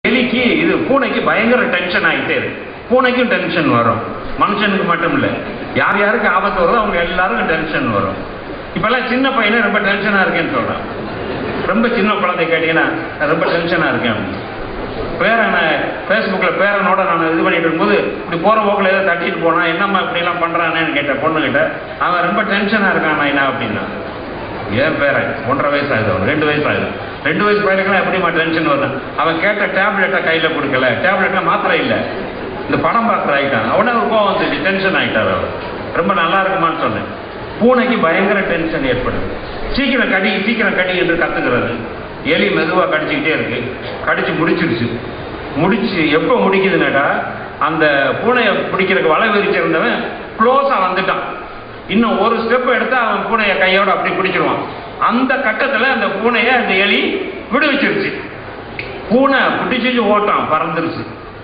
எலிக்கு இது பூனைக்கு பயங்கர டென்ஷன் ஆகிட்டே இருக்கு பூனைக்கும் டென்ஷன் வரும் மனுஷனுக்கு மட்டும் இல்லை யார் யாருக்கு ஆபத்து வருதோ அவங்க எல்லாருக்கும் டென்ஷன் வரும் இப்பெல்லாம் சின்ன பையனே ரொம்ப டென்ஷனாக இருக்கேன்னு சொல்கிறான் ரொம்ப சின்ன குழந்தை கேட்டீங்கன்னா நான் ரொம்ப டென்ஷனாக இருக்கேன் அப்படின்னு. பேரனை ஃபேஸ்புக்கில் பேரனோட நான் இது பண்ணிட்டு இருக்கும்போது இப்படி போகிற போக்கில் ஏதோ தட்டிட்டு போனா என்னம்மா இப்படிலாம் பண்ணுறானேன்னு கேட்டேன் பொண்ணுகிட்ட அவன் ரொம்ப டென்ஷனாக இருக்கான் என்ன அப்படின்னா ஏன் பேரன் ஒன்றரை வயசு ஆகுது அவன் ரெண்டு வயசு ஆகுது ரெண்டு வயசு பையனுக்குலாம் எப்படிமா டென்ஷன் வரும் அவன் கேட்ட டேப்லெட்டை கையில் கொடுக்கல டேப்லெட்ல மாத்திரை இல்லை இந்த படம் பார்க்குற ஆகிட்டான் அவனே ஒரு கோவம் வந்துச்சு டென்ஷன் ஆகிட்டார் அவர் ரொம்ப நல்லா இருக்குமான்னு சொன்னேன் பூனைக்கு பயங்கர டென்ஷன் ஏற்படுது சீக்கிரம் கடி சீக்கிரம் கடி என்று கத்துக்கிறது எலி மெதுவாக கடிச்சிக்கிட்டே இருக்கு கடிச்சு முடிச்சிருச்சு முடிச்சு எப்போ முடிக்குதுனாடா அந்த பூனையை பிடிக்கிறதுக்கு வலை விரிச்சிருந்தவன் க்ளோஸாக வந்துட்டான் இன்னும் ஒரு ஸ்டெப் எடுத்தா அவன் பூனையை கையோட அப்படி பிடிச்சிருவான் அந்த கட்டத்துல அந்த பூனையை அந்த எலி விடுவிச்சிருச்சு பூனை பிடிச்சிச்சு ஓட்டான் பறந்துருச்சு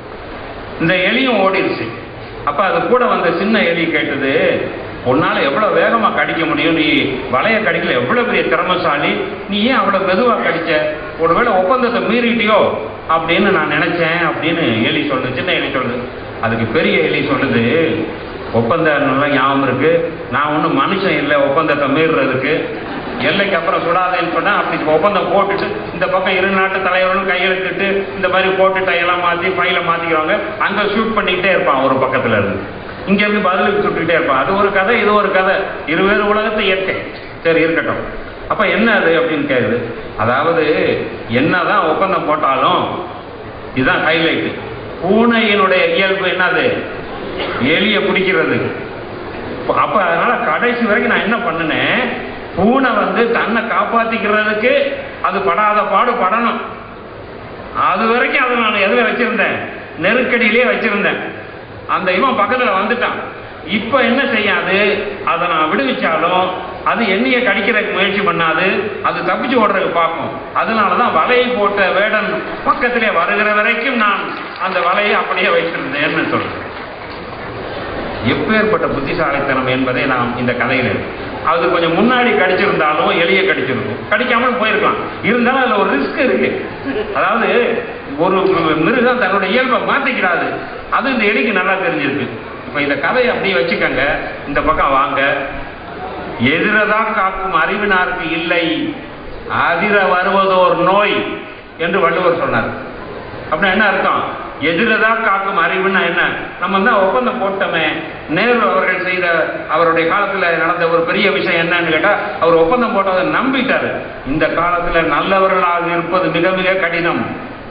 இந்த எலியும் ஓடிருச்சு அப்ப அது கூட வந்த சின்ன எலி கேட்டது உன்னால எவ்வளவு வேகமா கடிக்க முடியும் நீ வலைய கடிக்கல எவ்வளவு பெரிய திறமசாலி நீ ஏன் அவ்வளவு மெதுவா கடிச்ச ஒருவேளை ஒப்பந்தத்தை மீறிட்டியோ அப்படின்னு நான் நினைச்சேன் அப்படின்னு எலி சொல்லுது சின்ன எலி சொல்லுது அதுக்கு பெரிய எலி சொல்லுது ஒப்பந்தம் நல்லா ஞாபகம் இருக்கு நான் ஒன்றும் மனுஷன் இல்லை ஒப்பந்தத்தை மீறுறதுக்கு எல்லைக்கு அப்புறம் சுடாதேன்னு சொன்னா அப்படி ஒப்பந்தம் போட்டுட்டு இந்த பக்கம் இரு நாட்டு தலைவர்களும் கையெழுத்திட்டு இந்த மாதிரி போட்டு டையெல்லாம் மாற்றி ஃபைலை மாற்றிக்கிறாங்க அங்கே ஷூட் பண்ணிக்கிட்டே இருப்பான் ஒரு பக்கத்துல இருந்து இங்க இருந்து பதிலுக்கு சுட்டுக்கிட்டே இருப்பான் அது ஒரு கதை இது ஒரு கதை இருவேறு உலகத்தை இயற்கை சரி இருக்கட்டும் அப்ப என்ன அது அப்படின்னு கேக்குது அதாவது என்னதான் ஒப்பந்தம் போட்டாலும் இதுதான் ஹைலைட் பூனையினுடைய இயல்பு என்னது எலிய பிடிக்கிறது அப்ப அதனால கடைசி வரைக்கும் நான் என்ன பண்ணினேன் பூனை வந்து தன்னை காப்பாத்திக்கிறதுக்கு அது படாத பாடு படணும் அது வரைக்கும் அதை நான் எதுல வச்சிருந்தேன் நெருக்கடியிலே வச்சிருந்தேன் அந்த இவன் பக்கத்துல வந்துட்டான் இப்ப என்ன செய்யாது அதை நான் விடுவிச்சாலும் அது என்னைய கடிக்கிறதுக்கு முயற்சி பண்ணாது அது தப்பிச்சு ஓடுறதுக்கு பார்க்கும் அதனாலதான் வலையை போட்ட வேடன் பக்கத்திலே வருகிற வரைக்கும் நான் அந்த வலையை அப்படியே வைத்திருந்தேன்னு சொல்றேன் எப்பேற்பட்ட புத்திசாலித்தனம் என்பதை நாம் இந்த கதையில் இருக்கு. அது கொஞ்சம் முன்னாடி கடிச்சிருந்தாலும் எளிய கடிச்சிருக்கும் கடிக்காமல் போயிருக்கலாம் இருந்தாலும் அதுல ஒரு ரிஸ்க் இருக்கு அதாவது ஒரு மிருகம் தன்னுடைய இயல்பை மாத்திக்கிறாது அது இந்த எலிக்கு நல்லா தெரிஞ்சிருக்கு இப்ப இந்த கதையை அப்படியே வச்சுக்கங்க இந்த பக்கம் வாங்க எதிரதா காக்கும் அறிவினாருக்கு இல்லை அதிர வருவதோர் நோய் என்று வள்ளுவர் சொன்னார் அப்படின்னா என்ன அர்த்தம் எதிரதா காக்கும் அறிவுன்னா என்ன நம்ம தான் ஒப்பந்தம் போட்டோமே நேரு அவர்கள் செய்த அவருடைய காலத்துல நடந்த ஒரு பெரிய விஷயம் என்னன்னு கேட்டா அவர் ஒப்பந்தம் போட்டதை நம்பிட்டாரு இந்த காலத்துல நல்லவர்களாக இருப்பது மிக மிக கடினம்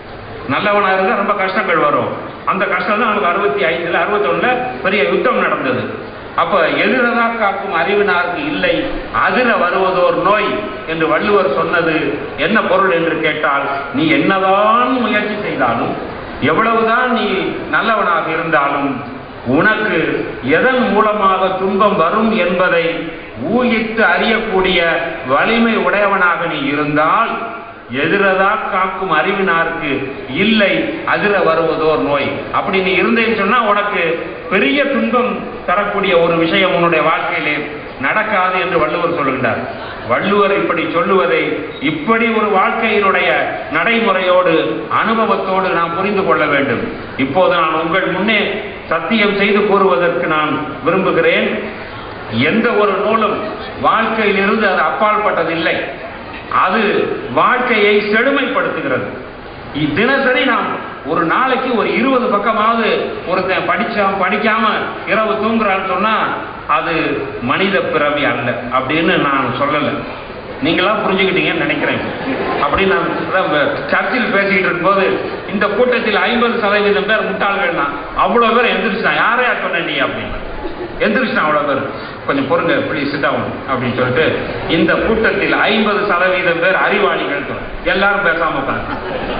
நல்லவனா இருந்தா ரொம்ப கஷ்டங்கள் வரும் அந்த கஷ்டம் தான் நமக்கு அறுபத்தி ஐந்துல அறுபத்தொன்னுல பெரிய யுத்தம் நடந்தது அப்ப எதிரதா காக்கும் அறிவினாருக்கு இல்லை அதிர வருவதோர் நோய் என்று வள்ளுவர் சொன்னது என்ன பொருள் என்று கேட்டால் நீ என்னதான் முயற்சி செய்தாலும் எவ்வளவுதான் நீ நல்லவனாக இருந்தாலும் உனக்கு எதன் மூலமாக துன்பம் வரும் என்பதை ஊகித்து அறியக்கூடிய வலிமை உடையவனாக நீ இருந்தால் எதிரதா காக்கும் அறிவினாருக்கு இல்லை அதிர வருவதோர் நோய் அப்படி நீ இருந்தேன்னு சொன்னா உனக்கு பெரிய துன்பம் தரக்கூடிய ஒரு விஷயம் உன்னுடைய வாழ்க்கையிலே நடக்காது என்று வள்ளுவர் சொல்லுகின்றார் வள்ளுவர் இப்படி சொல்லுவதை இப்படி ஒரு வாழ்க்கையினுடைய நடைமுறையோடு அனுபவத்தோடு நாம் புரிந்து கொள்ள வேண்டும் இப்போது நான் உங்கள் முன்னே சத்தியம் செய்து கூறுவதற்கு நான் விரும்புகிறேன் எந்த ஒரு நூலும் வாழ்க்கையிலிருந்து அது அப்பாற்பட்டதில்லை அது வாழ்க்கையை செழுமைப்படுத்துகிறது இ- தினசரி நாம் ஒரு நாளைக்கு ஒரு இருபது பக்கமாவது ஒருத்தன் படிச்சான் படிக்காம இரவு தூங்குறான்னு சொன்னா அது மனித பிறவி அல்ல அப்படின்னு நான் சொல்லலை நீங்களா புரிஞ்சுக்கிட்டீங்கன்னு நினைக்கிறேன் அப்படி நான் அதான் சர்ச்சில் பேசிக்கிட்டு இருக்கும்போது இந்த கூட்டத்தில் ஐம்பது சதவீதம் பேர் முட்டாள்கள் தான் அவ்வளோ பேர் எந்திரிச்சிட்டான் யாரையா சொன்ன நீ அப்படின்னு எந்திரிச்சிட்டான் அவ்வளோ பேர் கொஞ்சம் பொறுங்க ப்ளீஸ் சிட்டாவும் அப்படின்னு சொல்லிட்டு இந்த கூட்டத்தில் ஐம்பது சதவீதம் பேர் அறிவாளிகள் சொன்னான். எல்லாரும் பேசாம உட்காந்து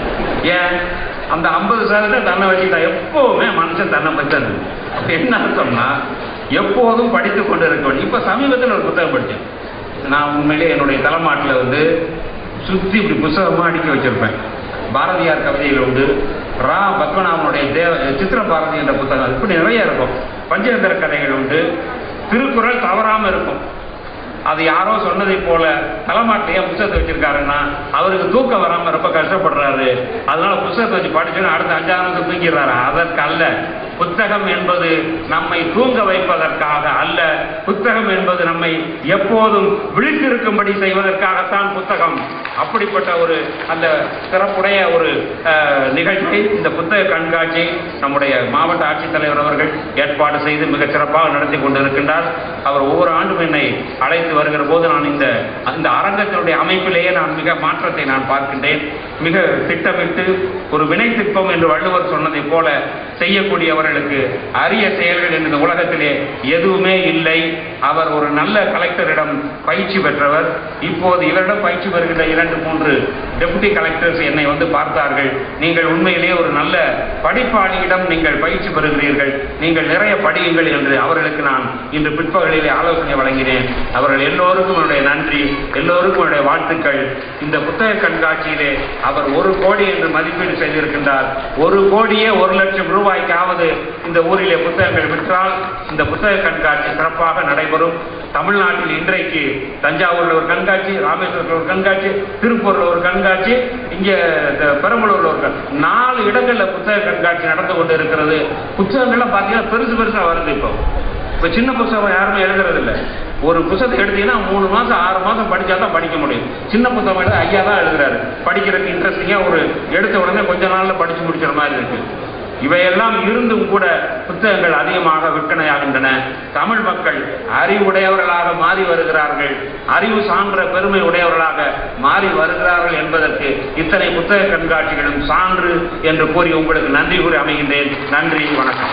ஏன் அந்த ஐம்பது சதவீதம் தன்னை வச்சுக்கிட்டா எப்பவுமே மனுஷன் தன்னை பச்சது என்ன அர்த்தம்னா எப்போதும் படித்து கொண்டு இருக்க வேண்டும் இப்ப சமீபத்தில் ஒரு புத்தகம் படித்தேன் நான் உண்மையிலே என்னுடைய தலைமாட்டில் வந்து சுத்தி இப்படி புஸ்தகமா அடுக்கி வச்சிருப்பேன் பாரதியார் கவிதைகள் உண்டு ரா பத்மநாபனுடைய தேவ சித்திர பாரதி என்ற புத்தகம் இப்படி நிறைய இருக்கும் பஞ்சதந்திர கதைகள் உண்டு திருக்குறள் தவறாம இருக்கும் அது யாரோ சொன்னதை போல தலைமாட்டையே புத்தகத்தை வச்சிருக்காருன்னா அவருக்கு தூக்கம் வராம ரொம்ப கஷ்டப்படுறாரு அதனால புத்தகத்தை வச்சு படிச்சோன்னா அடுத்த அஞ்சாறு நிமிஷம் தூங்கிடுறாரு அதற்கு அல்ல புத்தகம் என்பது நம்மை தூங்க வைப்பதற்காக அல்ல புத்தகம் என்பது நம்மை எப்போதும் விழித்திருக்கும்படி செய்வதற்காகத்தான் புத்தகம் அப்படிப்பட்ட ஒரு அந்த சிறப்புடைய ஒரு அஹ், நிகழ்ச்சி இந்த புத்தக கண்காட்சி நம்முடைய மாவட்ட ஆட்சித்தலைவர் அவர்கள் ஏற்பாடு செய்து மிகச் சிறப்பாக நடத்தி கொண்டிருக்கின்றார் அவர் ஒவ்வொரு ஆண்டும் என்னை அழைத்து வருகிற போது நான் இந்த அந்த அரங்கத்தினுடைய அமைப்பிலேயே நான் மிக மாற்றத்தை நான் பார்க்கின்றேன் மிக திட்டமிட்டு ஒரு வினை திட்பம் என்று வள்ளுவர் சொன்னதைப் போல செய்யக்கூடியவர்களுக்கு அரிய செயல்கள் என்று இந்த உலகத்திலே எதுவுமே இல்லை அவர் ஒரு நல்ல கலெக்டரிடம் பயிற்சி பெற்றவர் இப்போது இவரிடம் பயிற்சி பெறுகின்ற இரண்டு மூன்று டெபுட்டி கலெக்டர்ஸ் என்னை வந்து பார்த்தார்கள் நீங்கள் உண்மையிலேயே ஒரு நல்ல படிப்பாளியிடம் நீங்கள் பயிற்சி பெறுகிறீர்கள் நீங்கள் நிறைய படியுங்கள் என்று அவர்களுக்கு நான் இன்று பிற்பகலிலே ஆலோசனை வழங்கினேன் அவர்கள் எல்லோருக்கும் என்னுடைய நன்றி எல்லோருக்கும் என்னுடைய வாழ்த்துக்கள் இந்த புத்தக கண்காட்சியிலே அவர் ஒரு கோடி என்று மதிப்பீடு செய்திருக்கின்றார் ஒரு கோடியே ஒரு லட்சம் ரூபாய்க்காவது இந்த ஊரிலே புத்தகங்கள் விற்றால் இந்த புத்தக கண்காட்சி சிறப்பாக நடைபெறும் தமிழ்நாட்டில் இன்றைக்கு தஞ்சாவூர்ல ஒரு கண்காட்சி ராமேஸ்வரத்தில் ஒரு கண்காட்சி திருப்பூர்ல ஒரு கண்காட்சி இங்க இந்த பெரம்பலூர்ல ஒரு கண்- நாலு இடங்கள்ல புத்தக கண்காட்சி நடந்து கொண்டு இருக்கிறது புத்தகங்கள்லாம் பார்த்தீங்கன்னா பெருசு பெருசா வருது இப்போ இப்ப சின்ன புத்தகம் யாருமே எழுதுறது இல்ல ஒரு புத்தகத்தை எடுத்தீங்கன்னா மூணு மாசம் ஆறு மாசம் படிச்சா தான் படிக்க முடியும் சின்ன புத்தகம் எழுத ஐயா தான் எழுதுறாரு படிக்கிறதுக்கு இன்ட்ரெஸ்டிங்கா ஒரு எடுத்த உடனே கொஞ்ச நாள்ல படிச்சு முடிக்கிற மாதிரி இருக்கு இவையெல்லாம் இருந்தும் கூட புத்தகங்கள் அதிகமாக விற்பனையாகின்றன தமிழ் மக்கள் அறிவுடையவர்களாக மாறி வருகிறார்கள் அறிவு சான்ற பெருமை உடையவர்களாக மாறி வருகிறார்கள் என்பதற்கு இத்தனை புத்தக கண்காட்சிகளும் சான்று என்று கூறி உங்களுக்கு நன்றி கூறி அமைகின்றேன் நன்றி வணக்கம்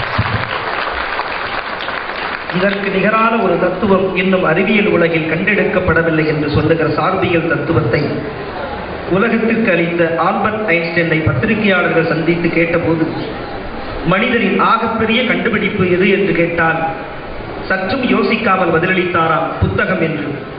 இதற்கு நிகரான ஒரு தத்துவம் இன்னும் அறிவியல் உலகில் கண்டெடுக்கப்படவில்லை என்று சொல்லுகிற சார்பியல் தத்துவத்தை உலகத்திற்கு அளித்த ஆல்பர்ட் ஐன்ஸ்டைனை பத்திரிகையாளர்கள் சந்தித்து கேட்டபோது மனிதரின் ஆகப்பெரிய கண்டுபிடிப்பு எது என்று கேட்டால் சற்றும் யோசிக்காமல் பதிலளித்தாராம் புத்தகம் என்று